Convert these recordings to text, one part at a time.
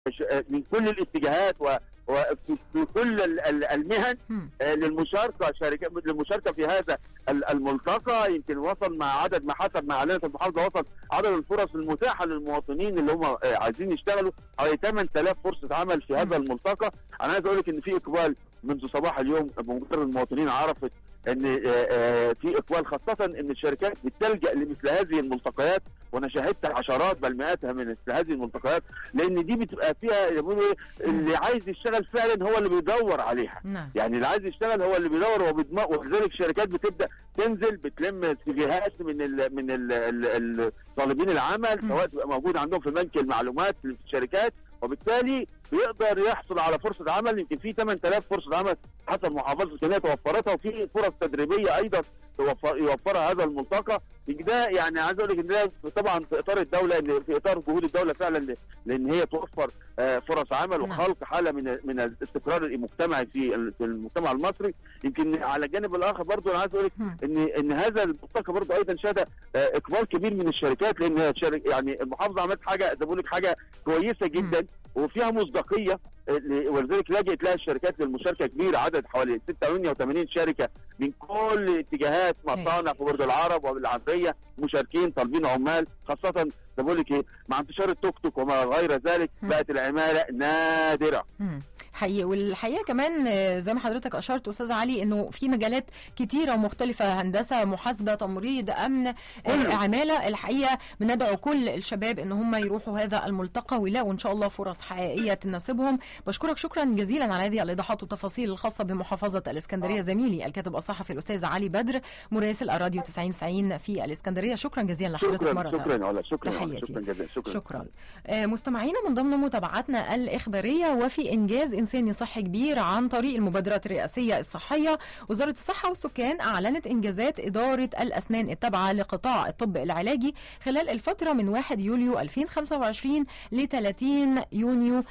من كل الاتجاهات و وفي في كل ال- ال- المهن مم. آه، للمشاركه شركات للمشاركه في هذا ال- الملتقى يمكن وصل مع عدد ما حسب ما اعلنت المحافظه وصل عدد الفرص المتاحه للمواطنين اللي هم آه، عايزين يشتغلوا حوالي 8000 فرصه عمل في هذا الملتقى انا عايز اقول لك ان في اقبال منذ صباح اليوم بمجرد المواطنين عرفت ان آه، آه، في اقبال خاصه ان الشركات بتلجا لمثل هذه الملتقيات وانا شاهدت عشرات بل مئاتها من مثل هذه الملتقيات لان دي بتبقى فيها يقولوا ايه اللي عايز يشتغل فعلا هو اللي بيدور عليها نعم يعني اللي عايز يشتغل هو اللي بيدور وبيضمن ولذلك الشركات بتبدا تنزل بتلم سيفيهات من ال من ال ال طالبين العمل مم. سواء تبقى موجود عندهم في بنك المعلومات في الشركات وبالتالي بيقدر يحصل على فرصه عمل يمكن في 8000 فرصه عمل حسب محافظه اسكندريه توفرتها وفي فرص تدريبيه ايضا توفر يوفرها هذا الملتقى ده يعني عايز اقول لك ان ده طبعا في اطار الدوله ان في اطار جهود الدوله فعلا ل- لان هي توفر آه، فرص عمل نعم. وخلق حاله من من الاستقرار المجتمعي في ال- في المجتمع المصري يمكن على الجانب الاخر برضو انا عايز اقول لك مم. ان ان هذا الملتقى برضو ايضا شهد آه، اقبال كبير من الشركات لان هي شرك يعني المحافظه عملت حاجه زي ما بقول لك حاجه كويسه جدا وفيها مصداقيه آه، ل- ولذلك لجأت لها الشركات للمشاركه كبيره عدد حوالي 86 شركه من كل اتجاهات مصانع في برج العرب والعنبريه مشاركين طالبين عمال خاصه زي ما بقول لك ايه مع انتشار التوك توك وما غير ذلك مم. بقت العماله نادره مم. حقيقي والحقيقه كمان آه، زي ما حضرتك اشرت استاذ علي انه في مجالات كتيره ومختلفه هندسه محاسبه تمريض امن آه، كله. عماله الحقيقه بندعو كل الشباب ان هم يروحوا هذا الملتقى ويلاقوا ان شاء الله فرص حقيقيه تناسبهم بشكرك شكرا جزيلا على هذه الايضاحات والتفاصيل الخاصه بمحافظه الاسكندريه زميلي الكاتب الصحفي الاستاذ علي بدر مراسل الراديو 90 90 في الاسكندريه شكرا جزيلا لحضرتك شكرا مره شكرا ولا شكرا ولا تحياتي. شكرا جزيلا شكرا شكرا آه، مستمعينا من ضمن متابعتنا الإخبارية وفي إنجاز إنساني صحي كبير عن طريق المبادرات الرئاسية الصحية وزارة الصحة والسكان أعلنت إنجازات إدارة الأسنان التابعة لقطاع الطب العلاجي خلال الفترة من 1 يوليو 2025 ل 30 يونيو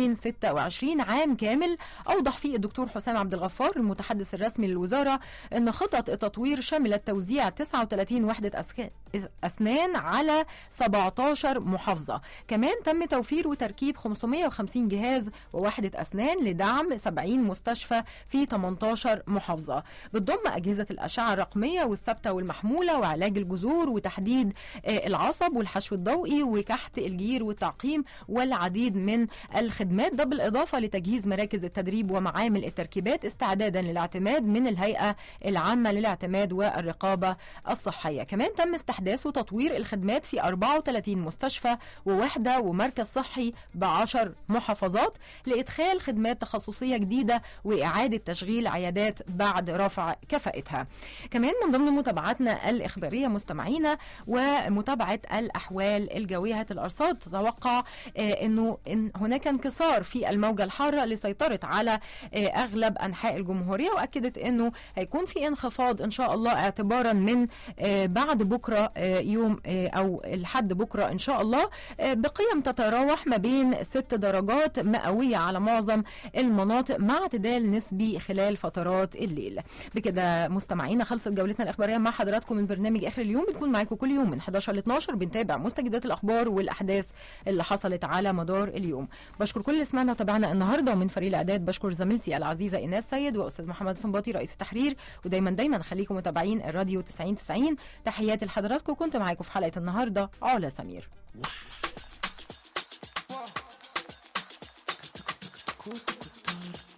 2026 عام كامل أوضح فيه الدكتور حسام عبد الغفار المتحدث الرسمي للوزارة أن خطط التطوير شملت توزيع 39 وحدة أسك- أسنان على 17 محافظة كمان تم توفير وتركيب 550 جهاز ووحدة أسنان لدعم 70 مستشفى في 18 محافظة بتضم أجهزة الأشعة الرقمية والثابتة والمحمولة وعلاج الجذور وتحديد آه، العصب والحشو الضوئي وكحت الجير والتعقيم والعديد من الخدمات ده بالإضافة لتجهيز مراكز التدريب ومعامل التركيبات استعدادا للاعتماد من الهيئة العامة للاعتماد والرقابة الصحية كمان تم استحداث وتطوير الخدمات في 34 مستشفى ووحدة ومركز صحي بعشر محافظات لإدخال خدمات تخصصية جديدة وإعادة تشغيل عيادات بعد رفع كفاءتها كمان من ضمن متابعاتنا الإخبارية مستمعينا ومتابعة الأحوال الجوية هيئة الأرصاد تتوقع آه، أنه إن هناك انكسار في الموجة الحارة اللي سيطرت على آه، أغلب أنحاء الجمهورية وأكدت أنه هيكون في انخفاض إن شاء الله اعتبارا من آه، بعد بكرة آه، يوم آه، أو الحد بكرة إن شاء الله آه، بقيم تتراوح ما بين ست درجات مئوية على معظم المناطق مع اعتدال نسبي خلال فترات الليل بكده مستمعينا خلصت جولتنا الإخبارية مع حضراتكم من برنامج آخر اليوم بنكون معاكم كل يوم من 11 ل 12 بنتابع مستجدات الأخبار والأحداث اللي حصلت على مدار اليوم بشكر كل اللي سمعنا وتابعنا النهارده ومن فريق الإعداد بشكر زميلتي العزيزة إيناس سيد وأستاذ محمد سنباطي رئيس التحرير ودايما دايما خليكم متابعين الراديو 90 90 تحياتي لحضراتكم كنت معاكم في حلقة النهارده علا سمير Cool, cool, cool.